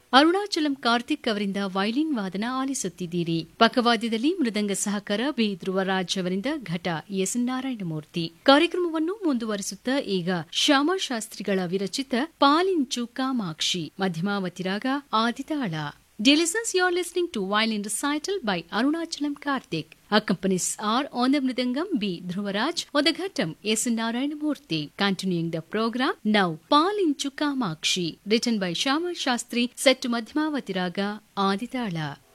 ಅರುಣಾಚಲಂ ಕಾರ್ತಿಕ್ ಅವರಿಂದ ವೈಲಿನ್ ವಾದನ ಆಲಿಸುತ್ತಿದ್ದೀರಿ ಪಕ್ಕವಾದ್ಯದಲ್ಲಿ ಮೃದಂಗ ಸಹಕಾರ ಬಿ ಧ್ರುವರಾಜ್ ಅವರಿಂದ ಘಟ ಎಸ್ ನಾರಾಯಣಮೂರ್ತಿ ಕಾರ್ಯಕ್ರಮವನ್ನು ಮುಂದುವರಿಸುತ್ತಾ ಈಗ ಶ್ಯಾಮಶಾಸ್ತ್ರಿಗಳ ವಿರಚಿತ ಪಾಲಿಂಚು ಕಾಮಾಕ್ಷಿ ಮಧ್ಯಮಾವತಿ ರಾಗ ಆದಿತಾಳ Dear listeners, you are listening to Violin Recital by Arunachalam Karthik. Accompanies are on the Mridangam B. Dhruvaraj on the Ghatam S. Narayanamurthy. Continuing the program, now Palinchu Kamakshi, written by Shama Shastri, set to Madhmavati Raga Aditala.